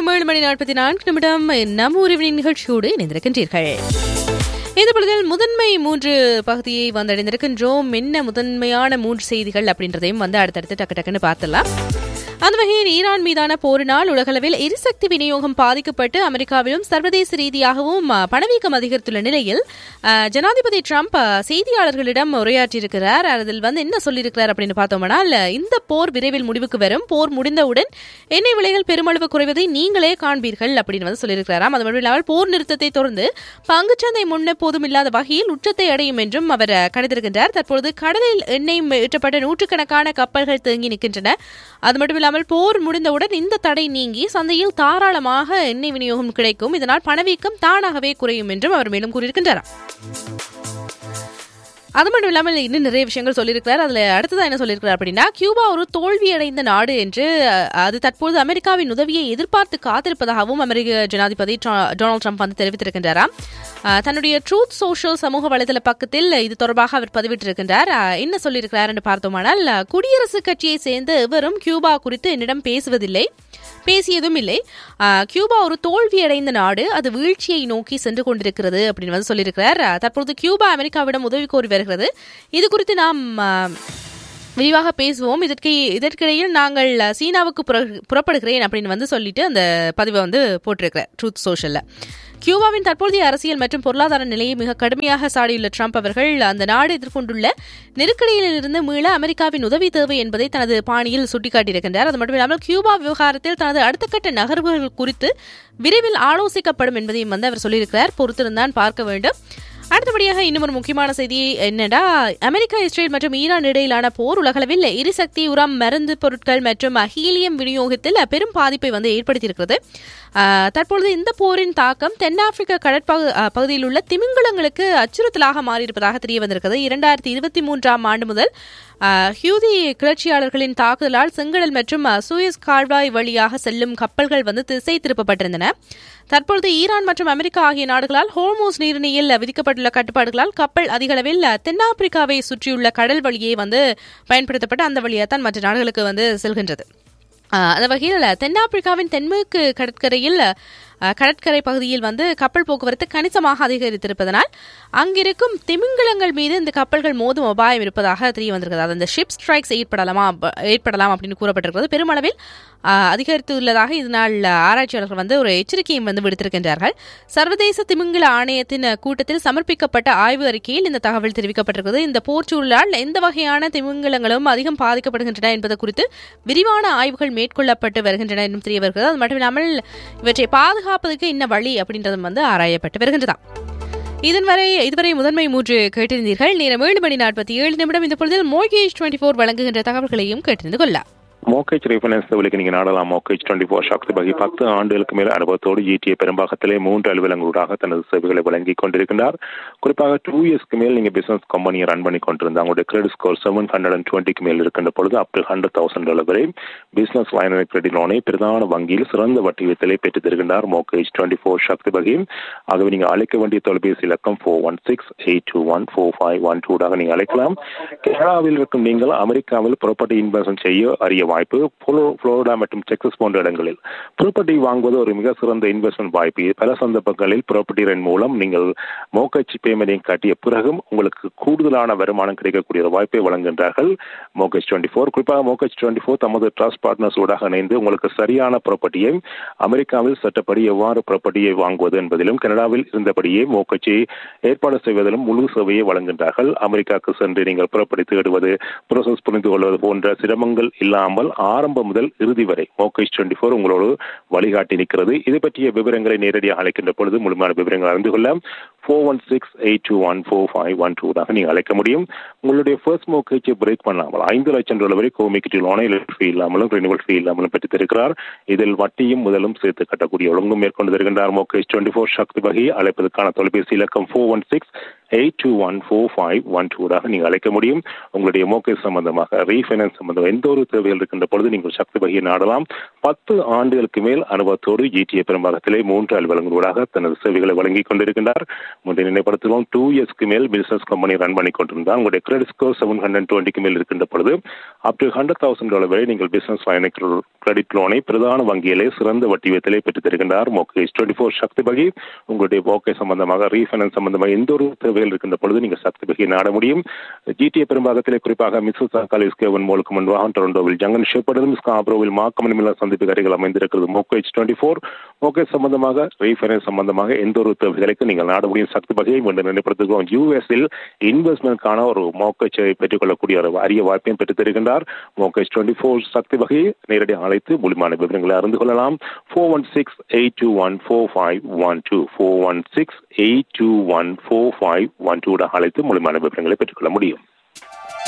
நேரம் ஏழு மணி நாற்பத்தி நான்கு நிமிடம் நம்ம உறவின் நிகழ்ச்சியோடு இணைந்திருக்கின்றீர்கள் இந்த பொழுதில் முதன்மை மூன்று பகுதியை வந்தடைந்திருக்கின்றோம் என்ன முதன்மையான மூன்று செய்திகள் அப்படின்றதையும் வந்து அடுத்தடுத்து டக்கு டக்குன்னு பார்த்துலாம் அந்த வகையில் ஈரான் மீதான போரினால் உலகளவில் எரிசக்தி விநியோகம் பாதிக்கப்பட்டு அமெரிக்காவிலும் சர்வதேச ரீதியாகவும் அஹ், பணவீக்கம் அதிகரித்துள்ள நிலையில் அஹ், ஜனாதிபதி ட்ரம்ப் அஹ், செய்தியாளர்களிடம் உரையாற்றியிருக்கிறார் அதில் வந்து என்ன சொல்லியிருக்கிறார் அப்படின்னு பார்த்தோம்னால் இந்த போர் விரைவில் முடிவுக்கு வரும் போர் முடிந்தவுடன் எண்ணெய் விலைகள் பெருமளவு குறைவதை நீங்களே காண்பீர்கள் அப்படின்னு வந்து சொல்லியிருக்கிறாராம் அது மட்டும் இல்லாமல் போர் நிறுத்தத்தை தொடர்ந்து பங்குச்சந்தை முன்னெப்போதும் இல்லாத வகையில் உச்சத்தை அடையும் என்றும் அவர் அஹ், கணித்திருக்கின்றார் தற்பொழுது கடலில் எண்ணெய் ஏற்றப்பட்ட நூற்றுக்கணக்கான கப்பல்கள் தேங்கி நிற்கின்றன அது மட்டும் இல்லாமல் போர் முடிந்தவுடன் இந்த தடை நீங்கி சந்தையில் தாராளமாக எண்ணெய் விநியோகம் கிடைக்கும் இதனால் பணவீக்கம் தானாகவே குறையும் என்றும் அவர் மேலும் கூறியிருக்கின்றார் அது மட்டும் இல்லாமல் இன்னும் நிறைய விஷயங்கள் சொல்லியிருக்கிறார் அதுல அடுத்ததா என்ன சொல்லியிருக்கிறார் அப்படின்னா கியூபா ஒரு தோல்வியடைந்த நாடு என்று அஹ், அது தற்போது அமெரிக்காவின் உதவியை எதிர்பார்த்து காத்திருப்பதாகவும் அமெரிக்க ஜனாதிபதி ட்ர- டொனால்ட் ட்ரம்ப் வந்து தெரிவித்திருக்கின்றாராம் அஹ், தன்னுடைய ட்ரூத் சோஷியல் சமூக வலைதள பக்கத்தில் இது தொடர்பாக அவர் பதிவிட்டிருக்கின்றார் அஹ், என்ன சொல்லியிருக்கிறார் என்று பார்த்தோமானால் அஹ், குடியரசுக் கட்சியை சேர்ந்த எவரும் கியூபா குறித்து என்னிடம் பேசுவதில்லை பேசியதும் இல்லை அஹ், கியூபா ஒரு தோல்வியடைந்த நாடு அது வீழ்ச்சியை நோக்கி சென்று கொண்டிருக்கிறது அப்படின்னு வந்து சொல்லியிருக்கிறார் அஹ், தற்பொழுது கியூபா அமெரிக்காவிடம் உதவி கோரி வருகிறது இது குறித்து நாம் அஹ், விரிவாக பேசுவோம் இதற்கு இதற்கிடையில் நாங்கள் அஹ், சீனாவுக்கு புற- புறப்படுகிறேன் அப்படின்னு வந்து சொல்லிட்டு அந்த பதிவை வந்து போட்டிருக்கிறார் ட்ரூத் சோஷல்ல கியூபாவின் தற்போதைய அரசியல் மற்றும் பொருளாதார நிலையை மிக கடுமையாக சாடியுள்ள ட்ரம்ப் அவர்கள் அந்த நாடு எதிர்கொண்டுள்ள நெருக்கடியிலிருந்து மீள அமெரிக்காவின் உதவி தேவை என்பதை தனது பாணியில் சுட்டிக்காட்டியிருக்கின்றார் அது மட்டுமில்லாமல் கியூபா விவகாரத்தில் தனது அடுத்த கட்ட நகர்வுகள் குறித்து விரைவில் ஆலோசிக்கப்படும் என்பதையும் வந்து அவர் சொல்லியிருக்கிறார் பொறுத்திருந்தான் பார்க்க வேண்டும் அடுத்தபடியாக இன்னும் ஒரு முக்கியமான செய்தி என்னடா அமெரிக்கா இஸ்ரேல் மற்றும் ஈரான் இடையிலான போர் உலகளவில் எரிசக்தி உரம் மருந்து பொருட்கள் மற்றும் ஹீலியம் விநியோகத்தில் பெரும் பாதிப்பை வந்து ஏற்படுத்தியிருக்கிறது ஆஹ், தற்பொழுது இந்த போரின் தாக்கம் தென்னாப்பிரிக்க கடற்பகு ஆஹ், பகுதியில் உள்ள திமிங்கலங்களுக்கு அச்சுறுத்தலாக மாறியிருப்பதாக தெரிய வந்திருக்கிறது இரண்டாயிரத்தி இருபத்தி மூன்றாம் ஆண்டு முதல் ஆஹ், ஹியூதி கிளர்ச்சியாளர்களின் தாக்குதலால் செங்கடல் மற்றும் ஆஹ், சூயஸ் கால்வாய் வழியாக செல்லும் கப்பல்கள் வந்து திசை திருப்பப்பட்டிருந்தன தற்பொழுது ஈரான் மற்றும் அமெரிக்கா ஆகிய நாடுகளால் ஹோர்மோஸ் நீரிணையில் விதிக்கப்பட்டுள்ள கட்டுப்பாடுகளால் கப்பல் அதிகளவில் தென்னாப்பிரிக்காவை சுற்றியுள்ள கடல் வழியே வந்து பயன்படுத்தப்பட்டு அந்த வழியாக தான் மற்ற நாடுகளுக்கு வந்து செல்கின்றது ஆஹ் அந்த வகையில் தென்னாப்பிரிக்காவின் தென்மேற்கு கடற்கரையில் ஆஹ் கடற்கரை பகுதியில் வந்து கப்பல் போக்குவரத்து கணிசமாக அதிகரித்திருப்பதனால் அங்கிருக்கும் திமிங்கலங்கள் மீது இந்த கப்பல்கள் மோதும் அபாயம் இருப்பதாக தெரிய வந்திருக்கிறது அது அந்த ஷிப் ஸ்ட்ரைக்ஸ் ஏற்படலாமா அப்ப- ஏற்படலாம் அப்படின்னு கூறப்பட்டிருக்கிறது பெருமளவில் ஆஹ் அதிகரித்துள்ளதாக இதனால் ஆராய்ச்சியாளர்கள் வந்து ஒரு எச்சரிக்கையும் வந்து விடுத்திருக்கின்றார்கள் சர்வதேச திமிங்கல ஆணையத்தின் கூட்டத்தில் சமர்ப்பிக்கப்பட்ட ஆய்வு அறிக்கையில் இந்த தகவல் தெரிவிக்கப்பட்டிருக்கிறது இந்த போர்ச்சூழலால் எந்த வகையான திமிங்கலங்களும் அதிகம் பாதிக்கப்படுகின்றன என்பது குறித்து விரிவான ஆய்வுகள் மேற்கொள்ளப்பட்டு வருகின்றன என்றும் தெரிய வருகிறது அது மட்டும் இல்லாமல் இவற்றை பாதுகாப்பதற்கு என்ன வழி அப்படின்றதும் வந்து ஆராயப்பட்டு வருகின்றதாம் இதன் வரை இதுவரை முதன்மை மூன்று கேட்டிருந்தீர்கள் நேரம் ஏழு மணி நாற்பத்தி ஏழு நிமிடம் இந்த பொழுதில் மோகேஜ் டுவெண்ட்டி ஃபோர் வழங்குகின்ற தகவல்களையும் கேட்டிருந்து கொள்ளலாம் மோக்கேஜ் ரீஃபைனான்ஸ் தொழிலுக்கு நீங்கள் நாடலாம் மோக்கேஜ் டுவெண்ட்டி ஃபோர் ஷாக்ஸ் பகி பத்து ஆண்டுகளுக்கு மேல் அனுபவத்தோடு ஈட்டிய பெரும்பாகத்திலே மூன்று அலுவலங்களூடாக தனது சேவைகளை வழங்கி கொண்டிருக்கின்றார் குறிப்பாக டூ இயர்ஸ்க்கு மேல் நீங்கள் பிசினஸ் கம்பெனியை ரன் பண்ணி கொண்டிருந்தாங்க உங்களுடைய credit score seven hundred and டுவெண்ட்டிக்கு மேல் இருக்கின்ற பொழுது up to hundred thousand dollar வரை பிசினஸ் லைன் கிரெடிட் லோனை பிரதான வங்கியில் சிறந்த வட்டி விதத்திலே பெற்றுத் தருகின்றார் மோக்கேஜ் டுவெண்ட்டி ஃபோர் ஷாக்ஸ் பகி ஆகவே நீங்கள் அழைக்க வேண்டிய தொலைபேசி இலக்கம் four one six eight two one four five one டூடாக நீங்கள் அழைக்கலாம் கனடாவில் இருக்கும் நீங்கள் அமெரிக்காவில் ப்ராப்பர்ட்டி இன்வெஸ்ட்மெண்ட் செய்ய அறிய வாய்ப்பு புளோ- புளோரிடா மற்றும் டெக்சஸ் போன்ற இடங்களில் ப்ராப்பர்ட்டி வாங்குவது ஒரு மிக சிறந்த இன்வெஸ்ட்மெண்ட் வாய்ப்பு இது பல சந்தர்ப்பங்களில் ப்ராப்பர்ட்டி ரெண்ட் மூலம் நீங்கள் மோக்கச்சி பேமெண்டையும் காட்டிய பிறகும் உங்களுக்கு கூடுதலான வருமானம் கிடைக்கக்கூடிய ஒரு வாய்ப்பை வழங்குகின்றார்கள் மோகேஜ் டுவெண்ட்டி ஃபோர் குறிப்பாக மோகேஜ் டுவெண்ட்டி ஃபோர் தமது ட்ரஸ்ட் பார்ட்னர்ஸ் ஊடாக இணைந்து உங்களுக்கு சரியான ப்ராப்பர்ட்டியை அமெரிக்காவில் சட்டப்படி எவ்வாறு ப்ராப்பர்ட்டியை வாங்குவது என்பதிலும் கனடாவில் இருந்தபடியே மோக்கச்சியை ஏற்பாடு செய்வதிலும் முழு சேவையை வழங்குகின்றார்கள் அமெரிக்காவுக்கு சென்று நீங்கள் ப்ராப்பர்ட்டி தேடுவது ப்ரோசஸ் புரிந்து கொள்வது போன்ற சிரமங்கள் இல்லாமல் ஆரம்பம் முதல் இறுதி வரை மோகேஜ் டுவெண்ட்டி ஃபோர் உங்களோடு வழிகாட்டி நிற்கிறது இது பற்றிய விவரங்களை நேரடியாக அழைக்கின்ற பொழுது முழுமையான விவரங்கள் அறிந்து கொள்ள four one six eight two one four five one டூடாக நீங்கள் அழைக்க முடியும் உங்களுடைய ஃபர்ஸ்ட் மோக்கேஜை பிரேக் பண்ணாமல் ஐந்து லட்சம் டாலர் வரை கோமிக்கிட்டு லோனை ஃபீ இல்லாமலும் ரெனிவல் ஃபீ இல்லாமலும் பெற்று தருகிறார் இதில் வட்டியும் முதலும் சேர்த்து கட்டக்கூடிய ஒழுங்கும் மேற்கொண்டு தருகின்றார் மோகேஜ் டுவெண்ட்டி ஃபோர் சக்தி வகை அழைப்பதற்கான தொலைபேசி இலக்கம் four one six eight two one four five one டூடாக நீங்கள் அழைக்க முடியும் உங்களுடைய மோக்கேஜ் சம்பந்தமாக ரீஃபைனான்ஸ் சம்பந்தமாக எந்த ஒரு தேவைகள் இருக்கின்ற பொழுது நீங்கள் சக்தி வகையை நாடலாம் பத்து ஆண்டுகளுக்கு மேல் அனுபவத்தோடு ஜிடிஏ பெரும்பாகத்திலே மூன்று அலுவலங்களூடாக தனது சேவைகளை வழங்கிக் கொண்டிருக்கின்றார் முந்தைய நினைப்படுத்துவோம் டூ இயர்ஸ்க்கு மேல் பிசினஸ் கம்பெனி ரன் பண்ணி கொண்டிருந்தார் உங்களுடைய கிரெடிட் ஸ்கோர் செவன் ஹண்ட்ரட் டுவெண்ட்டிக்கு மேல் இருக்கின்ற பொழுது up to hundred thousand dollar வரை நீங்கள் பிசினஸ் கிரெடிட் லோனை பிரதான வங்கியிலே சிறந்த வட்டி வீதத்திலே பெற்றுத் தருகின்றார் மோகேஷ் டுவெண்ட்டி ஃபோர் சக்தி பகி உங்களுடைய போக்கை சம்பந்தமாக ரீஃபைனான்ஸ் சம்பந்தமாக எந்த ஒரு தேவைகள் இருக்கின்ற பொழுது நீங்கள் சக்தி பகியை நாட முடியும் ஜிடிஏ பெரும்பாகத்திலே குறிப்பாக மிஸ்ஸஸ் காலேஜ் கேவன் மோலுக்கு முன்பாக டொரண்டோவில் ஜங்கன் ஷேப்படும் ஸ்காப்ரோவில் மாக்கமன் மில்லர் சந்திப்பு கரைகள் அமைந்திருக்கிறது மோகேஜ் டுவெண்ட்டி ஃபோர் மோகேஜ் சம்பந்தமாக ரீஃபைனான்ஸ் சம்பந்தமாக எந்த ஒரு தேவைகளுக்கு நீங்கள் நாட முடியும் சக்தி பகையை மீண்டும் நினைப்படுத்துகிறோம் யூஎஸ்இல் இன்வெஸ்ட்மெண்ட்கான ஒரு மோக்கச்சை பெற்றுக்கொள்ளக்கூடிய ஒரு அரிய வாய்ப்பையும் பெற்றுத் தருகின்றார் மோகேஜ் டுவெண்ட்டி ஃபோர் சக்தி வகையை நேரடி அழைத்து முழுமையான விவரங்களை அறிந்து கொள்ளலாம் four one six eight two one four five one two four one six eight two one four five one டூட அழைத்து முழுமையான விவரங்களை பெற்றுக்கொள்ள முடியும்